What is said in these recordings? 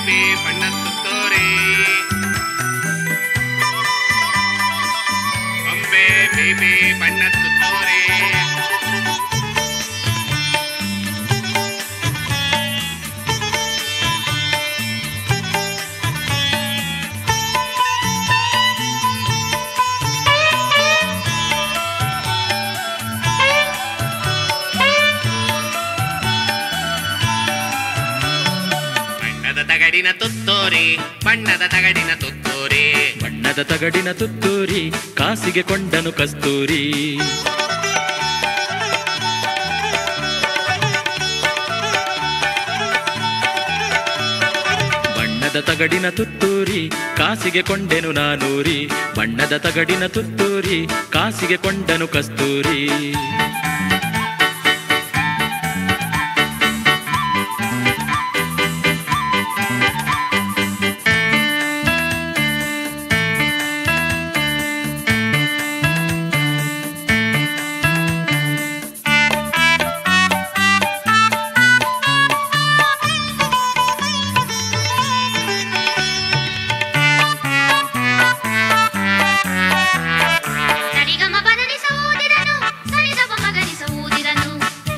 baby ಬಣ್ಣ ತುತ್ತೂರಿ ಗೊಂಬೆ ಬೇಬಿ ಬಣ್ಣ ತುತ್ತೂರಿ ಬಣ್ಣದ ತಗಡಿನ ತುತ್ತೂರಿ ಬಣ್ಣದ ತಗಡಿನ ತುತ್ತೂರಿ ಬಣ್ಣದ ತಗಡಿನ ತುತ್ತೂರಿ ಕಾಸಿಗೆ ಕೊಂಡನು ಕಸ್ತೂರಿ ಬಣ್ಣದ ತಗಡಿನ ತುತ್ತೂರಿ ಕಾಸಿಗೆ ಕೊಂಡೆನು ನಾನೂರಿ ಬಣ್ಣದ ತಗಡಿನ ತುತ್ತೂರಿ ಕಾಸಿಗೆ ಕೊಂಡನು ಕಸ್ತೂರಿ ಸರಿಗಮ ಬದಲಿಸ ಊದಿದನು ಸರಿಗಮ ಮಗನಿಸ ಊದಿದನು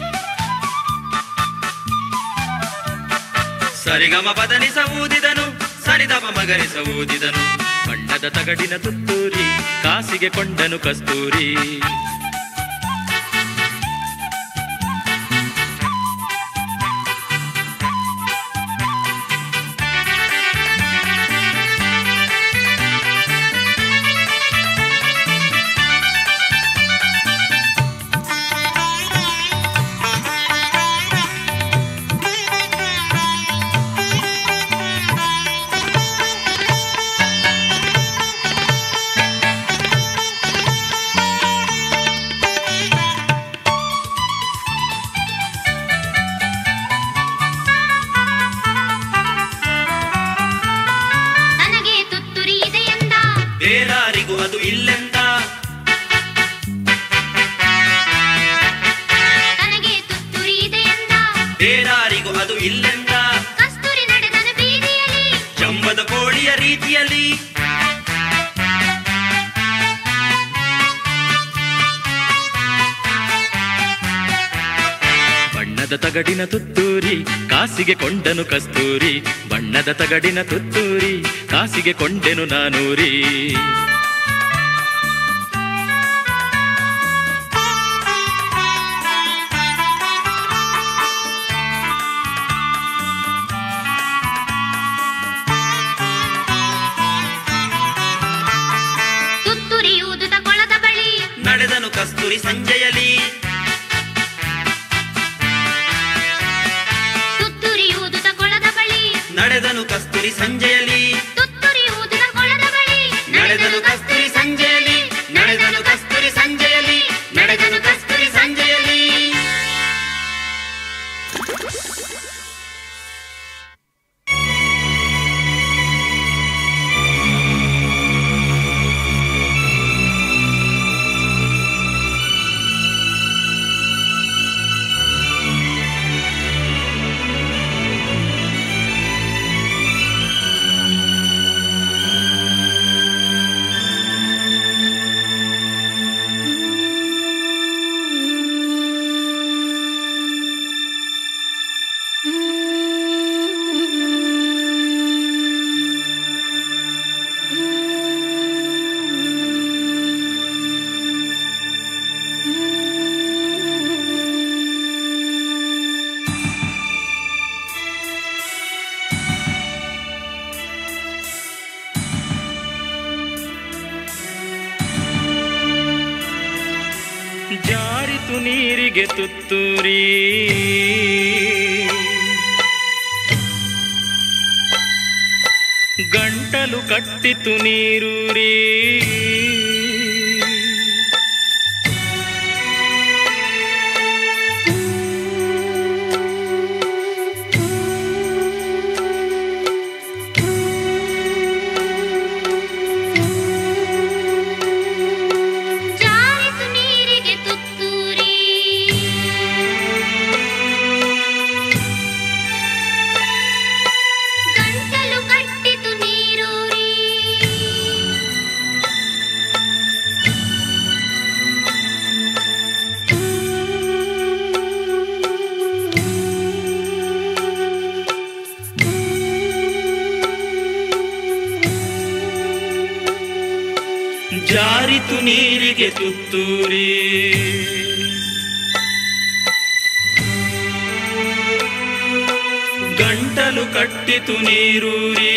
ಸರಿಗಮ ಬದನಿಸ ಊದಿದನು ಸರಿದಮ ಮಗರಿಸ ಊದಿದನು ಬಣ್ಣದ ತಗಡಿನ ತುತ್ತೂರಿ ಕಾಸಿಗೆ ಕೊಂಡನು ಕಸ್ತೂರಿ ನನಗೆ ತುತ್ತುರಿ ಇದೆಯಂದ ಬೇರಾರಿಗೂ ಅದು ಇಲ್ಲೆಂದ ನನಗೆ ತುತ್ತುರಿ ಇದೆಯಂದ ಬೇರಾರಿಗೂ ಅದು ಇಲ್ಲೆಂದ ಕಸ್ತೂರಿ ನಡೆದನು ಬೀದಿಯಲ್ಲಿ ಜಂಬದ ಕೋಳಿಯ ರೀತಿಯಲ್ಲಿ ಬಣ್ಣದ ತಗಡಿನ ತುತ್ತೂರಿ ಕಾಸಿಗೆ ಕೊಂಡನು ಕಸ್ತೂರಿ ಬಣ್ಣದ ತಗಡಿನ ತುತ್ತೂರಿ ಕಾಸಿಗೆ ಕೊಂಡೆನು ನಾನೂರಿ ತುತ್ತುರಿ ಊದುತ್ತ ಕೊಳದ ಬಳಿ ನಡೆದನು ಕಸ್ತೂರಿ ಸಂಜೆಯಲಿ ತುತ್ತುರಿ ಊದುತ್ತ ಕೊಳದ ಬಳಿ ನಡೆದನು ಕಸ್ತೂರಿ ಸಂಜೆಯಲಿ ತುತ್ತುರಿ ಊದುತ್ತ ಕೊಳದ ಬಳಿ ನಡೆದನು ಕಸ್ತೂರಿ ಸಂಜೆಯಲಿ ನಡೆದನು ಕಸ್ತೂರಿ ಸಂಜೆಯಲಿ ನಡೆದನು ಕಸ್ತೂರಿ ಸಂಜೆಯಲಿ ಜಾರಿತು ನೀರಿಗೆ ತುತ್ತೂರಿ ಗಂಟಲು ಕಟ್ಟಿತು ನೀರೂರಿ ಜಾರಿತು ನೀರಿಗೆ ತುತ್ತೂರಿ ಗಂಟಲು ಜಾರಿತು ನೀರಿಗೆ ತುತ್ತೂರಿ ಗಂಟಲು ಕಟ್ಟಿತು ನೀರೂರಿ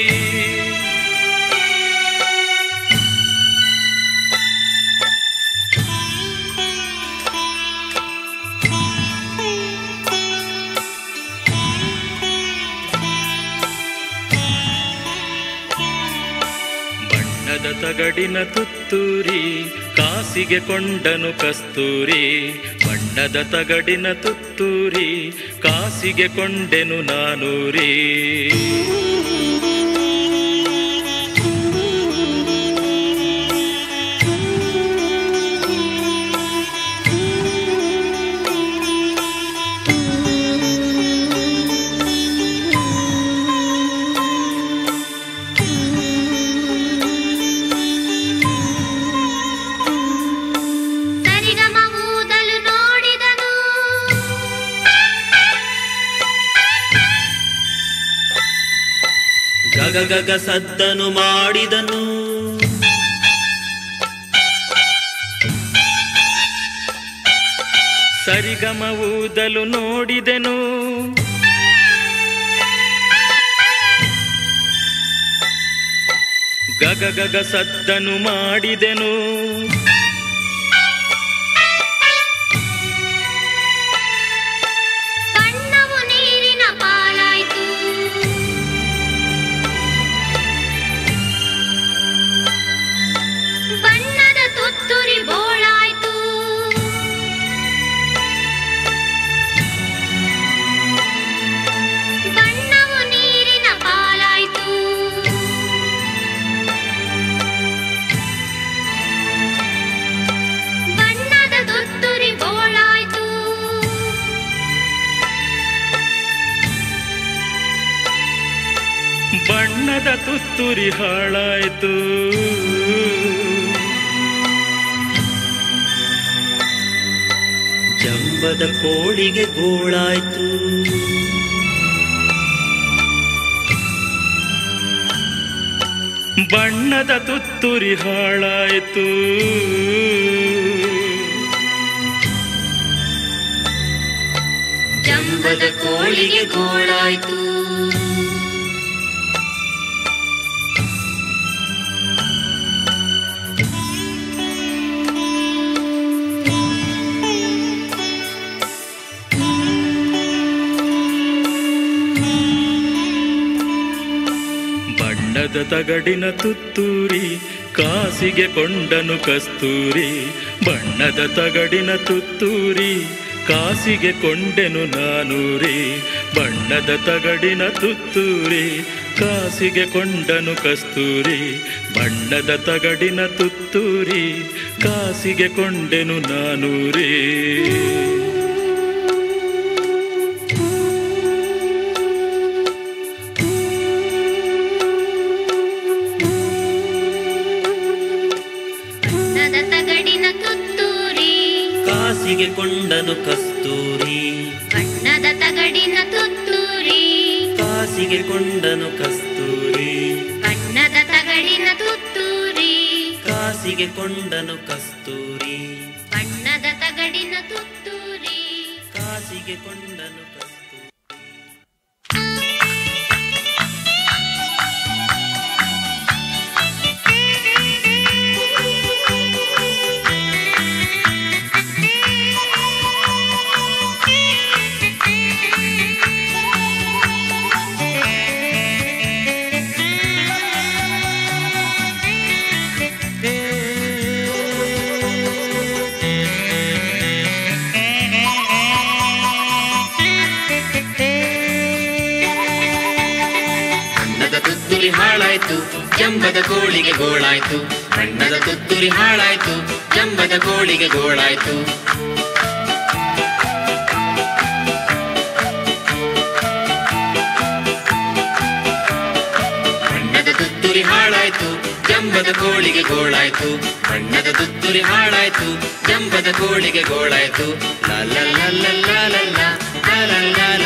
ಬಣ್ಣದ ತಗಡಿನ ತುತ್ತೂರಿ ಕಾಸಿಗೆ ಕೊಂಡನು ಕಸ್ತೂರಿ ಬಣ್ಣದ ತಗಡಿನ ತುತ್ತೂರಿ ಕಾಸಿಗೆ ಕೊಂಡೆನು ನಾನೂರಿ ಸರಿಗಮ ಊದಲು ನೋಡಿದನು ಗಗ ಗಗ ಸದ್ದನು ಮಾಡಿದನು ಸರಿಗಮ ಊದಲು ನೋಡಿದೆನು ಗಗ ಗಗ ಸದ್ದನು ಮಾಡಿದೆನು ಬಣ್ಣವು ನೀರಿನ ಪಾಲಾಯ್ತು ಬಣ್ಣದ ತುತ್ತುರಿ ಬೋಳಾಯ್ತು ಬಣ್ಣವು ನೀರಿನ ಪಾಲಾಯ್ತು ಬಣ್ಣದ ತುತ್ತುರಿ ಬೋಳಾಯ್ತು ಬಣ್ಣದ ತುತ್ತೂರಿ ಹಾಳಾಯ್ತು ಜಂಬದ ಕೋಳಿಗೆ ಗೋಳಾಯ್ತು ಬಣ್ಣದ ತುತ್ತೂರಿ ಹಾಳಾಯ್ತು ಜಂಬದ ಕೋಳಿಗೆ ಗೋಳಾಯ್ತು ಬಣ್ಣದ ತಗಡಿನ ತುತ್ತೂರಿ ಕಾಸಿಗೆ ಕೊಂಡನು ಕಸ್ತೂರಿ ಬಣ್ಣದ ತಗಡಿನ ತುತ್ತೂರಿ ಕಾಸಿಗೆ ಕೊಂಡೆನು ನಾನೂರಿ ಬಣ್ಣದ ತಗಡಿನ ತುತ್ತೂರಿ ಕಾಸಿಗೆ ಕೊಂಡನು ಕಸ್ತೂರಿ ಬಣ್ಣದ ತಗಡಿನ ತುತ್ತೂರಿ ಕಾಸಿಗೆ ಕೊಂಡೆನು ನಾನೂರಿ ಬಣ್ಣದ ತಗಡಿನ ತುತ್ತೂರಿ ಕಾಸಿಗೆ ಕೊಂಡನು ಕಸ್ತೂರಿ ಬಣ್ಣದ ತಗಡಿನ ತುತ್ತೂರಿ ಕಾಸಿಗೆ ಕೊಂಡನು ಕಸ್ತೂರಿ ಬಣ್ಣದ ತಗಡಿನ ತುತ್ತೂರಿ ಕಾಸಿಗೆ ಕೊಂಡನು ಕಸ್ತೂರಿ ಬಣ್ಣದ ತಗಡಿನ ತುತ್ತೂರಿ ಕಾಸಿಗೆ ಕೊಂಡನು ಕಸ್ತೂರಿ ಬಣ್ಣದ ತುತ್ತೂರಿ ಹಾಳಾಯ್ತು ಜಂಬದ ಕೋಳಿಗೆ ಗೋಳಾಯ್ತು ಬಣ್ಣದ ತುತ್ತೂರಿ ಹಾಳಾಯ್ತು ಜಂಬದ ಕೋಳಿಗೆ ಗೋಳಾಯ್ತು ಬಣ್ಣದ ತುತ್ತೂರಿ ಹಾಳಾಯ್ತು ಜಂಬದ ಕೋಳಿಗೆ ಗೋಳಾಯ್ತು ಬಣ್ಣದ ತುತ್ತೂರಿ ಹಾಳಾಯ್ತು ಜಂಬದ ಕೋಳಿಗೆ ಗೋಳಾಯ್ತು ಲ ಲ ಲ ಲ ಲ ಲ ಲ ಲ ಲ ಲ ಲ